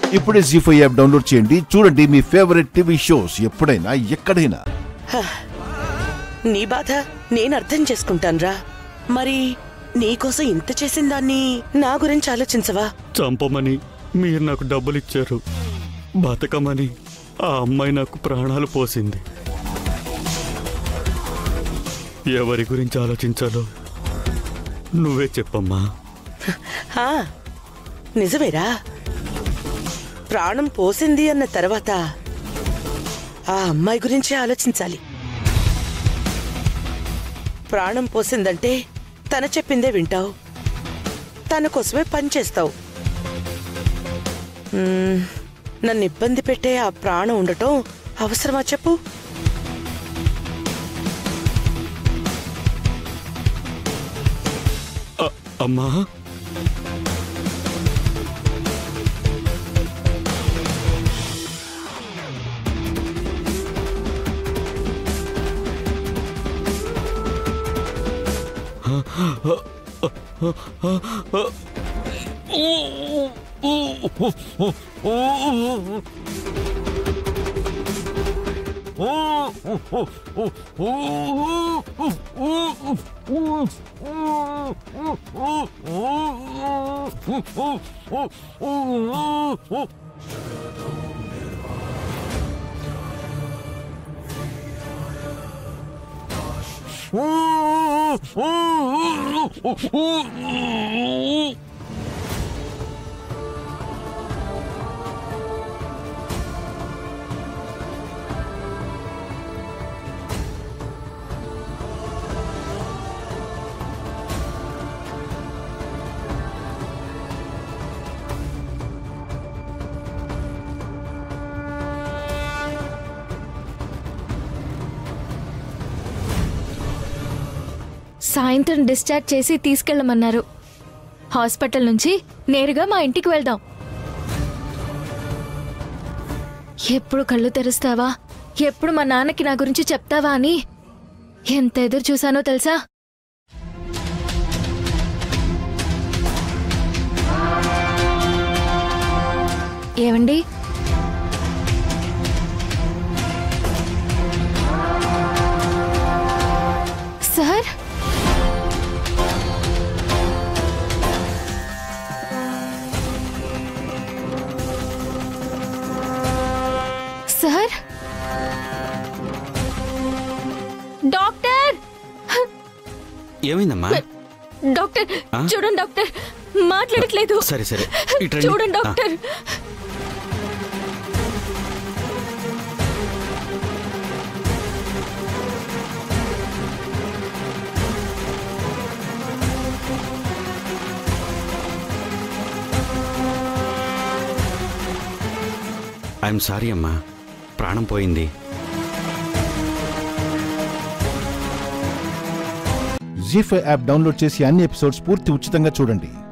ఇప్పుడే G five app download చేయండి చూడండి మీ ఫేవరెట్ టీవీ షోస్ ఎప్పుడైనా ఎక్కడైనా నీ బాధ నేను అర్థం చేసుకుంటాన్రా మరి నీకోసం ఇంత చేసిన దాన్ని నా గురించి ఆలోచించవా చంపమని మీరు నాకు డబ్బులు ఇచ్చారు బతకమని ఆ అమ్మాయి నాకు ప్రాణాలు పోసింది ఎవరి గురించి ఆలోచించాలో నువ్వే చెప్పమ్మా హా, నిజమేరా ప్రాణం పోసింది అన్న తర్వాత ఆ అమ్మాయి గురించి ఆలోచించాలి ప్రాణం పోసిందంటే తన చెప్పిందే వింటావు తన కోసమే పని చేస్తావు మ్మ్, నన్ను ఇబ్బంది పెట్టే ఆ ప్రాణం ఉండటం అవసరమా చెప్పు అ- అమ్మా సాయంత్రం డిశ్చార్జ్ చేసి తీసుకెళ్ళమన్నారు హాస్పిటల్ నుంచి నేరుగా మా ఇంటికి వెళ్దాం ఎప్పుడు కళ్ళు తెరుస్తావా ఎప్పుడు మా నాన్నకి నా గురించి చెప్తావా అని ఎంత ఎదురు చూసానో తెలుసా ఏమండి సార్ సార్ డాక్టర్ ఏమైందమ్మా డాక్టర్ ఆ? చూడండి డాక్టర్ మాట్లాడట్లేదు సరే సరే ఇటు రండి. చూడండి ఆ. డాక్టర్ ఐఎమ్ సారీ అమ్మా ప్రాణం పోయింది జీ ఫైవ్ యాప్ డౌన్లోడ్ చేసి అన్ని ఎపిసోడ్స్ పూర్తి ఉచితంగా చూడండి